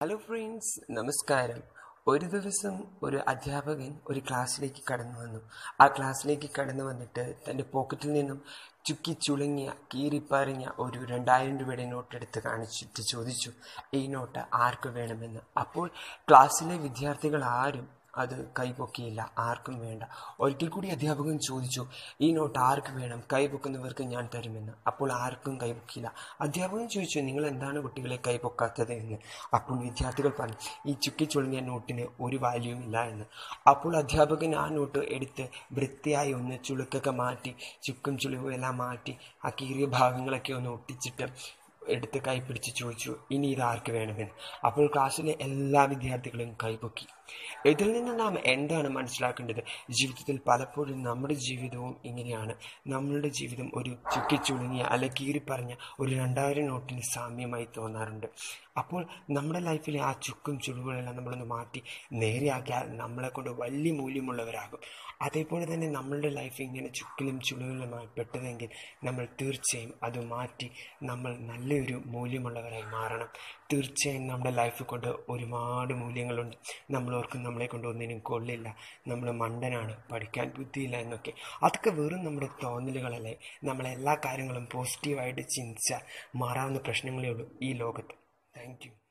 hello friends നമസ്കാരം ഒരു ദിവസം ഒരു അധ്യാപകൻ ഒരു ക്ലാസ്സിലേക്ക് കടന്നു വന്നു ആ ക്ലാസ്സിലേക്ക് കടന്നു വന്നിട്ട് തൻ്റെ പോക്കറ്റിൽ നിന്നും ചുക്കി ചുളുങ്ങിയ കീറിപ്പറിഞ്ഞ ഒരു രണ്ടായിരം രൂപയുടെ നോട്ട് എടുത്ത് കാണിച്ചിട്ട് ചോദിച്ചു ഈ നോട്ട് ആർക്ക് വേണമെന്ന് അപ്പോൾ ക്ലാസ്സിലെ വിദ്യാർത്ഥികൾ ആരും അത് കൈപൊക്കിയില്ല ആർക്കും വേണ്ട ഒരിക്കൽ കൂടി അധ്യാപകൻ ചോദിച്ചു ഈ നോട്ട് ആർക്ക് വേണം കൈപൊക്കുന്നവർക്ക് ഞാൻ തരുമെന്ന് അപ്പോൾ ആർക്കും കൈപൊക്കിയില്ല അധ്യാപകൻ ചോദിച്ചു നിങ്ങൾ എന്താണ് കുട്ടികളെ കൈപൊക്കാത്തത് എന്ന് അപ്പോൾ വിദ്യാർത്ഥികൾ പറഞ്ഞു ഈ ചുക്കി ചുളുങ്ങിയ നോട്ടിന് ഒരു വാല്യൂം ഇല്ല എന്ന് അപ്പോൾ അധ്യാപകൻ ആ നോട്ട് എടുത്ത് വൃത്തിയായി ഒന്ന് ചുളുക്കൊക്കെ മാറ്റി ചുക്കും ചുളിവും എല്ലാം മാറ്റി ആ കീറിയ ഭാഗങ്ങളൊക്കെ ഒന്ന് ഒട്ടിച്ചിട്ട് എടുത്ത് കൈ പിടിച്ച് ചോദിച്ചു ഇനി ഇത് ആർക്ക് വേണമെന്ന് അപ്പോൾ ക്ലാസ്സിലെ എല്ലാ വിദ്യാർത്ഥികളും കൈപൊക്കി ഇതിൽ നിന്ന് നാം എന്താണ് മനസ്സിലാക്കേണ്ടത് ജീവിതത്തിൽ പലപ്പോഴും നമ്മുടെ ജീവിതവും ഇങ്ങനെയാണ് നമ്മളുടെ ജീവിതം ഒരു ചുക്കിച്ചുളുങ്ങിയ അല്ലെ കീറിപ്പറഞ്ഞ ഒരു രണ്ടായിരം നോട്ടിന് സാമ്യമായി തോന്നാറുണ്ട് അപ്പോൾ നമ്മുടെ ലൈഫിലെ ആ ചുക്കും ചുളിവുകളെല്ലാം നമ്മളൊന്ന് മാറ്റി നേരെയാക്കിയാൽ നമ്മളെ കൊണ്ട് വലിയ മൂല്യമുള്ളവരാകും അതേപോലെ തന്നെ നമ്മളുടെ ലൈഫ് ഇങ്ങനെ ചുക്കിലും ചുളിവുകളുമായി പെട്ടതെങ്കിൽ നമ്മൾ തീർച്ചയായും അത് മാറ്റി നമ്മൾ നല്ലൊരു മൂല്യമുള്ളവരായി മാറണം തീർച്ചയായും നമ്മുടെ ലൈഫ് കൊണ്ട് ഒരുപാട് മൂല്യങ്ങളുണ്ട് നമ്മൾ ഓർക്കും നമ്മളെ കൊണ്ട് ഒന്നിനും കൊള്ളില്ല നമ്മൾ മണ്ടനാണ് പഠിക്കാൻ ബുദ്ധിയില്ല എന്നൊക്കെ അതൊക്കെ വെറും നമ്മുടെ തോന്നലുകളല്ലേ നമ്മളെല്ലാ കാര്യങ്ങളും പോസിറ്റീവായിട്ട് ചിന്തിച്ചാൽ മാറാവുന്ന പ്രശ്നങ്ങളേ ഉള്ളൂ ഈ ലോകത്ത് താങ്ക് യു